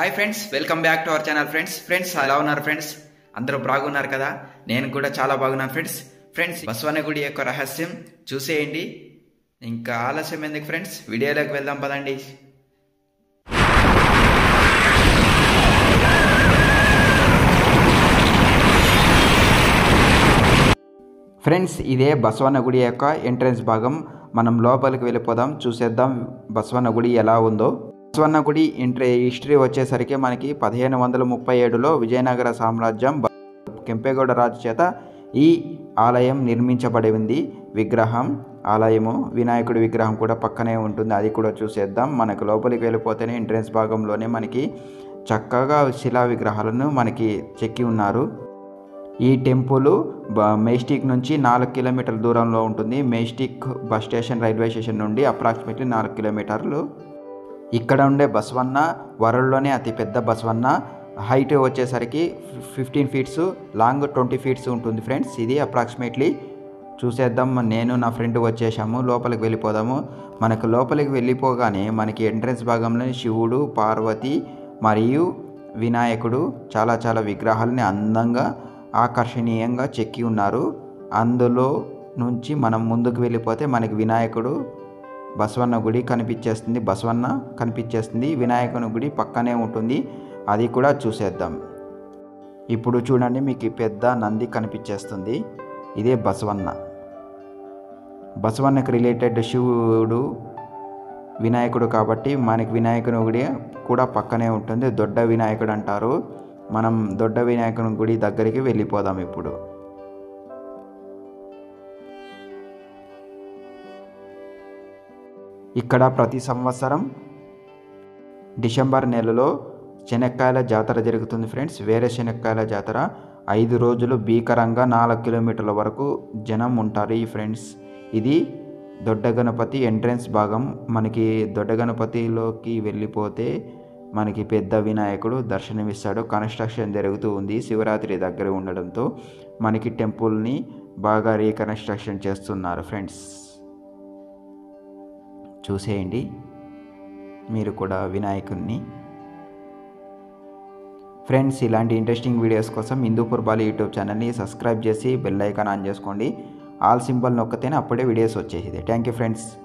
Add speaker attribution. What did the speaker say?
Speaker 1: hi friends welcome back to our channel friends friends ఎలా ఉన్నారు friends అందరూ బాగున్నారు కదా నేను కూడా చాలా బాగున్నాను ఫ్రెండ్స్ ఫ్రెండ్స్ బసవన్న గుడి యొక్క రహస్యం చూసేయండి ఇంకా ఆలస్యం ఎందుకు ఫ్రెండ్స్ వీడియోలోకి వెళ్దాం పదండి ఫ్రెండ్స్ ఇదే బసవన్న గుడి యొక్క ఎంట్రన్స్ భాగం మనం లోపలికి వెళ్ళిపోదాం చూసేద్దాం బసవన్న గుడి ఎలా ఉందో బసవన్న గుడి ఎంట్రీ హిస్టరీ వచ్చేసరికి మనకి పదిహేను వందల ముప్పై ఏడులో విజయనగర సామ్రాజ్యం బ- కెంపేగౌడ రాజు చేత ఈ ఆలయం నిర్మించబడింది విగ్రహం ఆలయము వినాయకుడి విగ్రహం కూడా పక్కనే ఉంటుంది అది కూడా చూసేద్దాం మనకు లోపలికి వెళ్ళిపోతేనే ఎంట్రన్స్ భాగంలోనే మనకి చక్కగా శిలా విగ్రహాలను మనకి చెక్కి ఉన్నారు ఈ టెంపుల్ బ- మేస్టిక్ నుంచి నాలుగు కిలోమీటర్ల దూరంలో ఉంటుంది Majestic bus station railway station నుండి అప్రాక్సిమేట్లీ నాలుగు కిలోమీటర్లు ఇక్కడ ఉండే బసవన్న వరల్డ్లోనే అతి పెద్ద బసవన్న హైట్ వచ్చేసరికి fifteen feets long twenty feets ఉంటుంది ఫ్రెండ్స్ ఇది అప్రాక్సిమేట్లీ చూసేద్దాం నేను నా ఫ్రెండ్ వచ్చేసాము లోపలికి వెళ్ళిపోదాము మనకు లోపలికి వెళ్ళిపోగానే మనకి ఎంట్రన్స్ భాగంలో శివుడు పార్వతి మరియు వినాయకుడు చాలా చాలా విగ్రహాలని అందంగా ఆకర్షణీయంగా చెక్కి ఉన్నారు అందులో నుంచి మనం ముందుకు వెళ్ళిపోతే మనకి వినాయకుడు బసవన్న గుడి కనిపించేస్తుంది బసవన్న కనిపించేస్తుంది వినాయకుని గుడి పక్కనే ఉంటుంది అది కూడా చూసేద్దాం ఇప్పుడు చూడండి మీకు ఈ పెద్ద నంది కనిపించేస్తుంది ఇదే బసవన్న బసవన్నకు రిలేటెడ్ శివుడు వినాయకుడు కాబట్టి మనకి వినాయకుని గుడి కూడా పక్కనే ఉంటుంది దొడ్డ వినాయకుడు అంటారు మనం దొడ్డ వినాయకుని గుడి దగ్గరికి వెళ్ళిపోదాం ఇప్పుడు ఇక్కడ ప్రతి సంవత్సరం డిసెంబర్ నెలలో శనక్కాయల జాతర జరుగుతుంది ఫ్రెండ్స్ వేరే శనక్కాయల జాతర ఐదు రోజులు భీకరంగా నాలుగు కిలోమీటర్ల వరకు జనం ఉంటారు ఈ ఫ్రెండ్స్ ఇది దొడ్డ గణపతి ఎంట్రన్స్ భాగం మనకి దొడ్డ గణపతిలోకి వెళ్ళిపోతే మనకి పెద్ద వినాయకుడు దర్శనమిస్తాడు కన్స్ట్రక్షన్ జరుగుతూ ఉంది శివరాత్రి దగ్గర ఉండడంతో మనకి టెంపుల్ని బాగా రీకన్స్ట్రక్షన్ చేస్తున్నారు ఫ్రెండ్స్ చూసేయండి మీరు కూడా వినాయకుడిని ఫ్రెండ్స్ ఇలాంటి ఇంట్రెస్టింగ్ వీడియోస్ కోసం హిందూపూర్ బాలి యూట్యూబ్ ఛానల్ని సబ్స్క్రైబ్ చేసి బెల్ ఐకాన్ ఆన్ చేసుకోండి ఆల్ సింబల్ నొక్కితేనే అప్పుడే వీడియోస్ వచ్చేసింది థ్యాంక్ యూ ఫ్రెండ్స్